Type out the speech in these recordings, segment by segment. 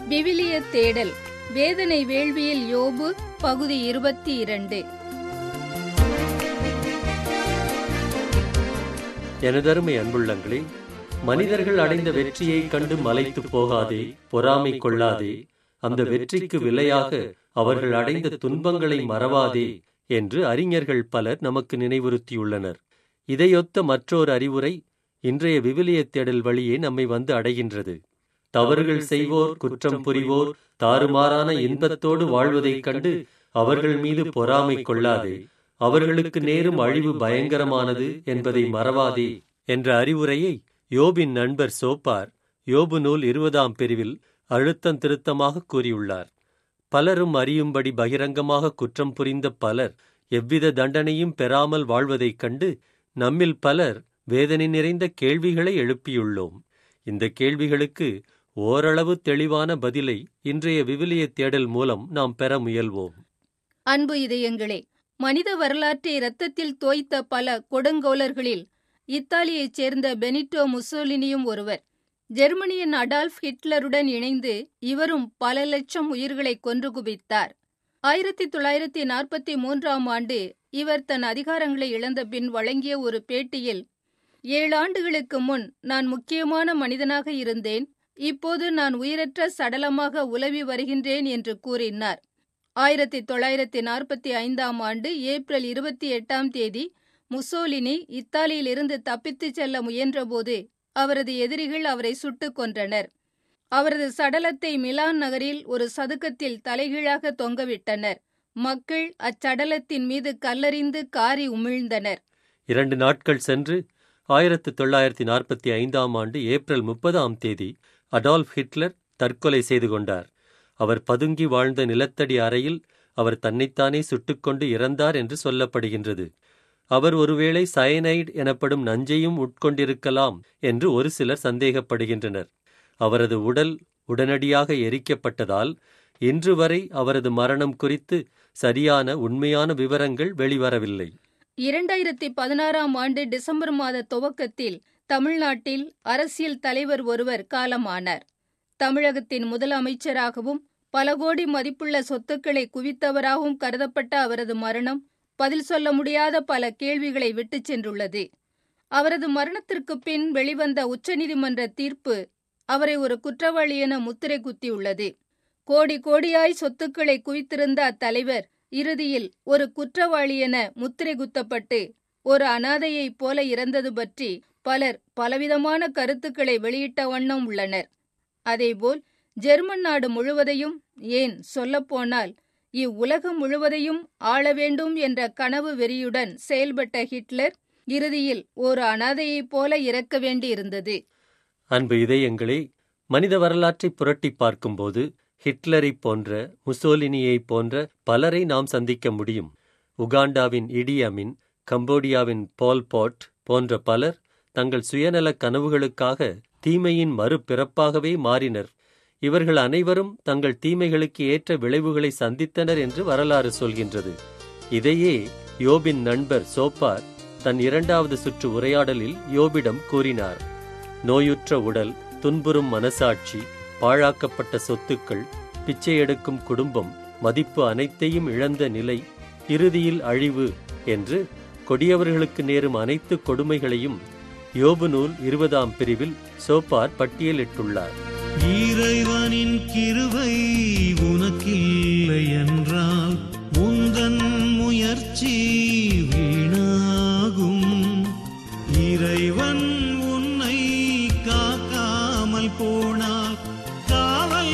விவிலிய தேடல் வேதனை வேள்வியில் யோபு பகுதி இருபத்தி இரண்டு எனதருமை அன்புள்ளங்களே மனிதர்கள் அடைந்த வெற்றியைக் கண்டு மலைத்து போகாதே பொறாமை கொள்ளாதே அந்த வெற்றிக்கு விலையாக அவர்கள் அடைந்த துன்பங்களை மறவாதே என்று அறிஞர்கள் பலர் நமக்கு நினைவுறுத்தியுள்ளனர் இதையொத்த மற்றொரு அறிவுரை இன்றைய விவிலிய தேடல் வழியே நம்மை வந்து அடைகின்றது தவறுகள் செய்வோர் குற்றம் புரிவோர் தாறுமாறான இன்பத்தோடு வாழ்வதைக் கண்டு அவர்கள் மீது பொறாமை கொள்ளாதே அவர்களுக்கு நேரும் அழிவு பயங்கரமானது என்பதை மறவாதே என்ற அறிவுரையை யோபின் நண்பர் சோப்பார் யோபு நூல் இருபதாம் பிரிவில் அழுத்தம் திருத்தமாக கூறியுள்ளார் பலரும் அறியும்படி பகிரங்கமாக குற்றம் புரிந்த பலர் எவ்வித தண்டனையும் பெறாமல் வாழ்வதைக் கண்டு நம்மில் பலர் வேதனை நிறைந்த கேள்விகளை எழுப்பியுள்ளோம் இந்த கேள்விகளுக்கு ஓரளவு தெளிவான பதிலை இன்றைய விவிலிய தேடல் மூலம் நாம் பெற முயல்வோம் அன்பு இதயங்களே மனித வரலாற்றை இரத்தத்தில் தோய்த்த பல கொடுங்கோலர்களில் இத்தாலியைச் சேர்ந்த பெனிட்டோ முசோலினியும் ஒருவர் ஜெர்மனியின் அடால்ஃப் ஹிட்லருடன் இணைந்து இவரும் பல லட்சம் உயிர்களை கொன்று குவித்தார் ஆயிரத்தி தொள்ளாயிரத்தி நாற்பத்தி மூன்றாம் ஆண்டு இவர் தன் அதிகாரங்களை இழந்த பின் வழங்கிய ஒரு பேட்டியில் ஏழு ஆண்டுகளுக்கு முன் நான் முக்கியமான மனிதனாக இருந்தேன் இப்போது நான் உயிரற்ற சடலமாக உலவி வருகின்றேன் என்று கூறினார் ஆயிரத்தி தொள்ளாயிரத்தி நாற்பத்தி ஐந்தாம் ஆண்டு ஏப்ரல் இருபத்தி எட்டாம் தேதி முசோலினி இத்தாலியிலிருந்து தப்பித்துச் செல்ல முயன்றபோது அவரது எதிரிகள் அவரை சுட்டுக் கொன்றனர் அவரது சடலத்தை மிலான் நகரில் ஒரு சதுக்கத்தில் தலைகீழாக தொங்கவிட்டனர் மக்கள் அச்சடலத்தின் மீது கல்லறிந்து காரி உமிழ்ந்தனர் இரண்டு நாட்கள் சென்று ஆயிரத்து தொள்ளாயிரத்தி நாற்பத்தி ஐந்தாம் ஆண்டு ஏப்ரல் முப்பதாம் தேதி அடால்ஃப் ஹிட்லர் தற்கொலை செய்து கொண்டார் அவர் பதுங்கி வாழ்ந்த நிலத்தடி அறையில் அவர் தன்னைத்தானே சுட்டுக்கொண்டு இறந்தார் என்று சொல்லப்படுகின்றது அவர் ஒருவேளை சயனைடு எனப்படும் நஞ்சையும் உட்கொண்டிருக்கலாம் என்று ஒரு சிலர் சந்தேகப்படுகின்றனர் அவரது உடல் உடனடியாக எரிக்கப்பட்டதால் இன்று வரை அவரது மரணம் குறித்து சரியான உண்மையான விவரங்கள் வெளிவரவில்லை இரண்டாயிரத்தி பதினாறாம் ஆண்டு டிசம்பர் மாத துவக்கத்தில் தமிழ்நாட்டில் அரசியல் தலைவர் ஒருவர் காலமானார் தமிழகத்தின் முதலமைச்சராகவும் பல கோடி மதிப்புள்ள சொத்துக்களை குவித்தவராகவும் கருதப்பட்ட அவரது மரணம் பதில் சொல்ல முடியாத பல கேள்விகளை விட்டுச் சென்றுள்ளது அவரது மரணத்திற்கு பின் வெளிவந்த உச்சநீதிமன்ற தீர்ப்பு அவரை ஒரு குற்றவாளி என முத்திரை குத்தியுள்ளது கோடி கோடியாய் சொத்துக்களை குவித்திருந்த அத்தலைவர் இறுதியில் ஒரு குற்றவாளி என முத்திரை குத்தப்பட்டு ஒரு அனாதையைப் போல இறந்தது பற்றி பலர் பலவிதமான கருத்துக்களை வெளியிட்ட வண்ணம் உள்ளனர் அதேபோல் ஜெர்மன் நாடு முழுவதையும் ஏன் சொல்லப்போனால் இவ்வுலகம் முழுவதையும் ஆள வேண்டும் என்ற கனவு வெறியுடன் செயல்பட்ட ஹிட்லர் இறுதியில் ஒரு அனாதையைப் போல இறக்க வேண்டியிருந்தது அன்பு இதயங்களே மனித வரலாற்றை புரட்டி பார்க்கும்போது ஹிட்லரைப் போன்ற முசோலினியைப் போன்ற பலரை நாம் சந்திக்க முடியும் உகாண்டாவின் இடி அமின் கம்போடியாவின் போல்பாட் போன்ற பலர் தங்கள் சுயநல கனவுகளுக்காக தீமையின் மறுபிறப்பாகவே மாறினர் இவர்கள் அனைவரும் தங்கள் தீமைகளுக்கு ஏற்ற விளைவுகளை சந்தித்தனர் என்று வரலாறு சொல்கின்றது இதையே யோபின் நண்பர் சோப்பார் தன் இரண்டாவது சுற்று உரையாடலில் யோபிடம் கூறினார் நோயுற்ற உடல் துன்புறும் மனசாட்சி பாழாக்கப்பட்ட சொத்துக்கள் பிச்சை எடுக்கும் குடும்பம் மதிப்பு அனைத்தையும் இழந்த நிலை இறுதியில் அழிவு என்று கொடியவர்களுக்கு நேரும் அனைத்து கொடுமைகளையும் யோபு நூல் இருபதாம் பிரிவில் சோப்பார் பட்டியலிட்டுள்ளார் இறைவனின் கிருபை உனக்கில்லை என்றால் உந்தன் முயற்சி வீணாகும் இறைவன் உன்னை காக்காமல் போனால் காவல்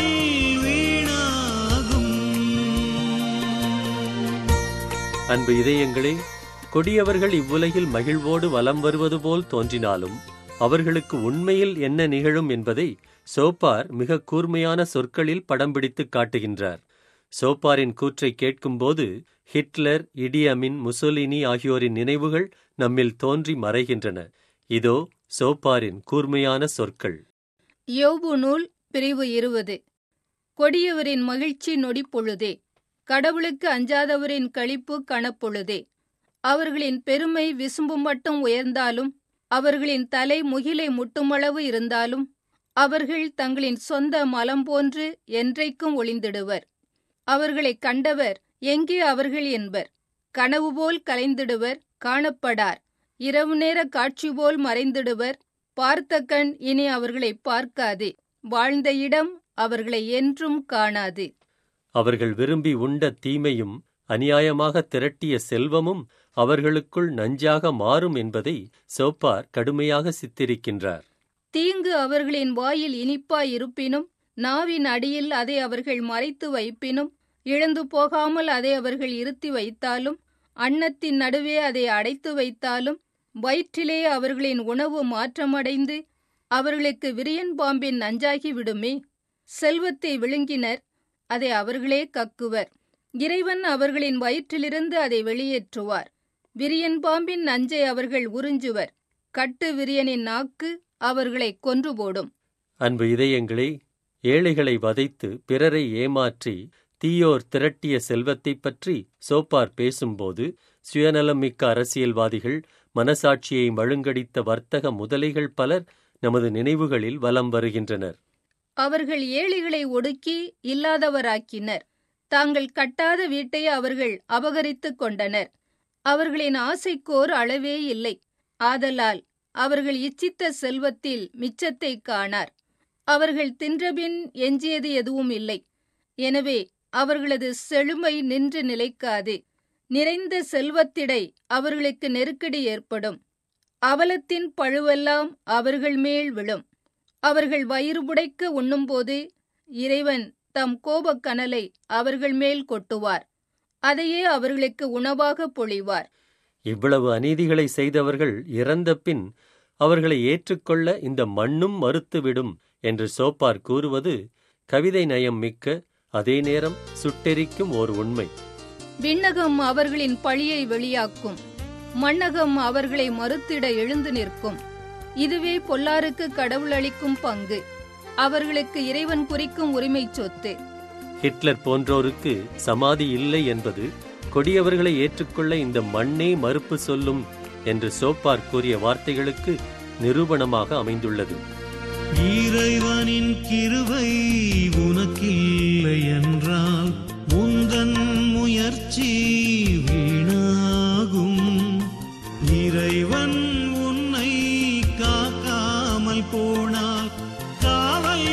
வீணாகும் அன்பு இதயங்களே கொடியவர்கள் இவ்வுலகில் மகிழ்வோடு வலம் வருவது போல் தோன்றினாலும் அவர்களுக்கு உண்மையில் என்ன நிகழும் என்பதை சோப்பார் மிக கூர்மையான சொற்களில் படம் பிடித்து காட்டுகின்றார் சோப்பாரின் கூற்றை கேட்கும்போது ஹிட்லர் இடியமின் முசோலினி ஆகியோரின் நினைவுகள் நம்மில் தோன்றி மறைகின்றன இதோ சோப்பாரின் கூர்மையான சொற்கள் யோபு நூல் பிரிவு இருபது கொடியவரின் மகிழ்ச்சி நொடிப்பொழுதே கடவுளுக்கு அஞ்சாதவரின் களிப்பு கணப்பொழுதே அவர்களின் பெருமை விசும்பு மட்டும் உயர்ந்தாலும் அவர்களின் தலை முகிலை முட்டுமளவு இருந்தாலும் அவர்கள் தங்களின் சொந்த மலம் போன்று என்றைக்கும் ஒளிந்திடுவர் அவர்களைக் கண்டவர் எங்கே அவர்கள் என்பர் கனவு போல் கலைந்திடுவர் காணப்படார் இரவு நேர காட்சி போல் மறைந்திடுவர் பார்த்த கண் இனி அவர்களை பார்க்காது வாழ்ந்த இடம் அவர்களை என்றும் காணாது அவர்கள் விரும்பி உண்ட தீமையும் அநியாயமாக திரட்டிய செல்வமும் அவர்களுக்குள் நஞ்சாக மாறும் என்பதை சோப்பார் கடுமையாக சித்தரிக்கின்றார் தீங்கு அவர்களின் வாயில் இனிப்பாய் இருப்பினும் நாவின் அடியில் அதை அவர்கள் மறைத்து வைப்பினும் இழந்து போகாமல் அதை அவர்கள் இருத்தி வைத்தாலும் அன்னத்தின் நடுவே அதை அடைத்து வைத்தாலும் வயிற்றிலே அவர்களின் உணவு மாற்றமடைந்து அவர்களுக்கு விரியன் பாம்பின் நஞ்சாகி விடுமே செல்வத்தை விழுங்கினர் அதை அவர்களே கக்குவர் இறைவன் அவர்களின் வயிற்றிலிருந்து அதை வெளியேற்றுவார் விரியன் பாம்பின் நஞ்சை அவர்கள் உறிஞ்சுவர் கட்டு விரியனின் நாக்கு அவர்களை கொன்று போடும் அன்பு இதயங்களே ஏழைகளை வதைத்து பிறரை ஏமாற்றி தீயோர் திரட்டிய செல்வத்தைப் பற்றி சோப்பார் பேசும்போது சுயநலமிக்க அரசியல்வாதிகள் மனசாட்சியை மழுங்கடித்த வர்த்தக முதலைகள் பலர் நமது நினைவுகளில் வலம் வருகின்றனர் அவர்கள் ஏழைகளை ஒடுக்கி இல்லாதவராக்கினர் தாங்கள் கட்டாத வீட்டை அவர்கள் அபகரித்துக் கொண்டனர் அவர்களின் ஆசைக்கோர் அளவே இல்லை ஆதலால் அவர்கள் இச்சித்த செல்வத்தில் மிச்சத்தை காணார் அவர்கள் தின்றபின் எஞ்சியது எதுவும் இல்லை எனவே அவர்களது செழுமை நின்று நிலைக்காது நிறைந்த செல்வத்திடை அவர்களுக்கு நெருக்கடி ஏற்படும் அவலத்தின் பழுவெல்லாம் அவர்கள் மேல் விழும் அவர்கள் வயிறு புடைக்க உண்ணும்போது இறைவன் தம் கோபக் கனலை அவர்கள் மேல் கொட்டுவார் அதையே அவர்களுக்கு உணவாக பொழிவார் இவ்வளவு அநீதிகளை செய்தவர்கள் இறந்த பின் அவர்களை ஏற்றுக்கொள்ள இந்த மண்ணும் மறுத்துவிடும் என்று சோப்பார் கூறுவது கவிதை நயம் மிக்க அதே நேரம் சுட்டெரிக்கும் ஓர் உண்மை விண்ணகம் அவர்களின் பழியை வெளியாக்கும் மண்ணகம் அவர்களை மறுத்திட எழுந்து நிற்கும் இதுவே பொல்லாருக்கு கடவுள் அளிக்கும் பங்கு அவர்களுக்கு இறைவன் குறிக்கும் உரிமைச் சொத்து ஹிட்லர் போன்றோருக்கு சமாதி இல்லை என்பது கொடியவர்களை ஏற்றுக்கொள்ள இந்த மண்ணே மறுப்பு சொல்லும் என்று சோப்பார் கூறிய வார்த்தைகளுக்கு நிரூபணமாக அமைந்துள்ளது இறைவனின் கிருபை உனக்கில்லை என்றால் உந்தன் முயற்சி வீணாகும் இறைவன் உன்னை காக்காமல் போனால் காவல்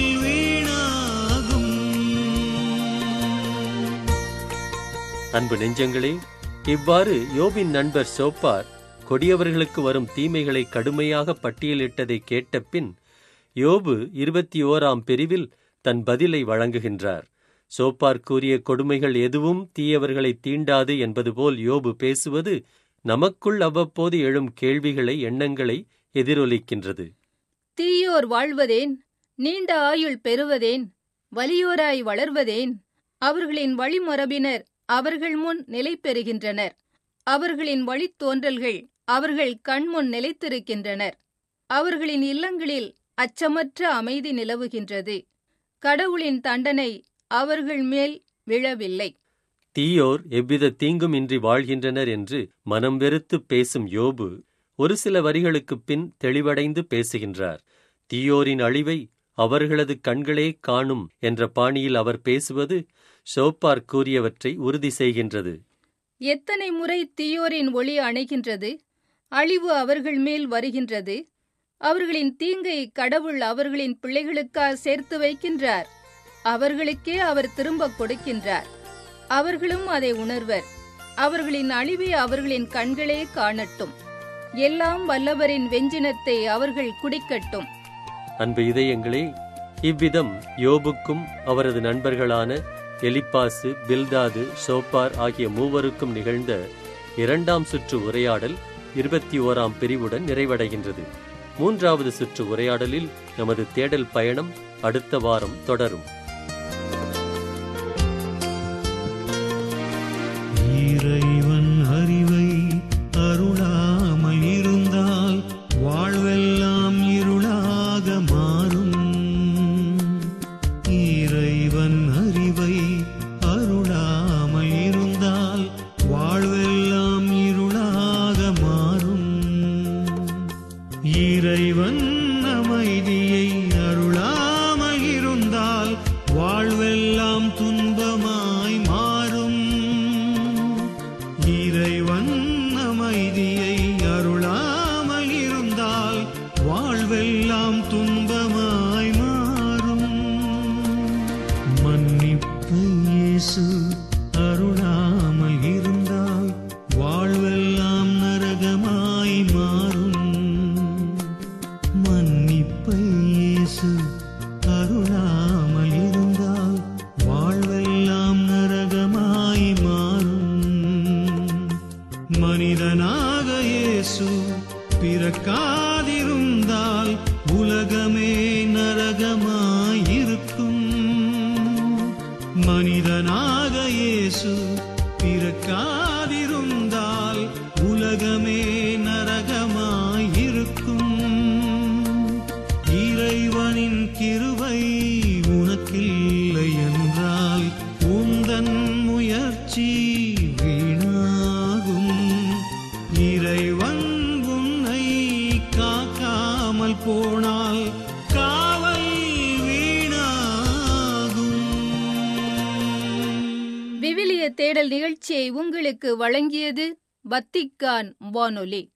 வீணாகும் அன்பு நெஞ்சங்களே இவ்வாறு யோபின் நண்பர் சோப்பார் கொடியவர்களுக்கு வரும் தீமைகளை கடுமையாக பட்டியலிட்டதை கேட்ட பின் யோபு இருபத்தி ஓராம் பிரிவில் தன் பதிலை வழங்குகின்றார் சோப்பார் கூறிய கொடுமைகள் எதுவும் தீயவர்களை தீண்டாது என்பது போல் யோபு பேசுவது நமக்குள் அவ்வப்போது எழும் கேள்விகளை எண்ணங்களை எதிரொலிக்கின்றது தீயோர் வாழ்வதேன் நீண்ட ஆயுள் பெறுவதேன் வலியோராய் வளர்வதேன் அவர்களின் வழிமரபினர் அவர்கள் முன் நிலை பெறுகின்றனர் அவர்களின் வழித்தோன்றல்கள் அவர்கள் கண்முன் நிலைத்திருக்கின்றனர் அவர்களின் இல்லங்களில் அச்சமற்ற அமைதி நிலவுகின்றது கடவுளின் தண்டனை அவர்கள் மேல் விழவில்லை தீயோர் எவ்வித தீங்கும் இன்றி வாழ்கின்றனர் என்று மனம் வெறுத்து பேசும் யோபு ஒரு சில வரிகளுக்குப் பின் தெளிவடைந்து பேசுகின்றார் தீயோரின் அழிவை அவர்களது கண்களே காணும் என்ற பாணியில் அவர் பேசுவது ஷோப்பார் கூறியவற்றை உறுதி செய்கின்றது எத்தனை முறை தீயோரின் ஒளி அணைகின்றது அழிவு அவர்கள் மேல் வருகின்றது அவர்களின் தீங்கை கடவுள் அவர்களின் பிள்ளைகளுக்கா சேர்த்து வைக்கின்றார் அவர்களுக்கே அவர் திரும்பக் கொடுக்கின்றார் அவர்களும் அதை உணர்வர் அவர்களின் அழிவை அவர்களின் கண்களே காணட்டும் எல்லாம் வல்லவரின் வெஞ்சினத்தை அவர்கள் குடிக்கட்டும் அன்பு இதயங்களே இவ்விதம் யோபுக்கும் அவரது நண்பர்களான எலிப்பாசு பில்தாது ஷோப்பார் ஆகிய மூவருக்கும் நிகழ்ந்த இரண்டாம் சுற்று உரையாடல் இருபத்தி ஓராம் பிரிவுடன் நிறைவடைகின்றது மூன்றாவது சுற்று உரையாடலில் நமது தேடல் பயணம் அடுத்த வாரம் தொடரும் இறைவன் அறிவை அருளாமல் இருந்தால் வாழ்வெல்லாம் இருளாக மாறும் இறைவன் அறிவை அருளாமல் இருந்தால் வாழ்வெல்லாம் இருளாக மாறும் இறைவன் அமைதியை அருள் வாழ்வெல்லாம் துன்பமாய் மாறும் மன்னிப்பை இயேசு அருளாமல் இருந்தால் வாழ்வெல்லாம் நரகமாய் மாறும் மன்னிப்பை இயேசு அருளாமல் இருந்தால் வாழ்வெல்லாம் நரகமாய் மாறும் மனிதனாக இயேசு பிறக்காதிருந்தால் உலகமே நரகமாயிருக்கும் மனிதனாக இயேசு பிறக்காதிருந்தால் உலகமே நரகமாயிருக்கும் இறைவனின் கிருபை உனக்கில்லை என்றால் உந்தன் முயற்சி வீணாகும் இறைவன் உன்னை காக்காமல் போனால் காவல் வீணாகும் விவிலிய தேடல் நிகழ்ச்சியை உங்களுக்கு வழங்கியது வத்திக்கான் வானொலி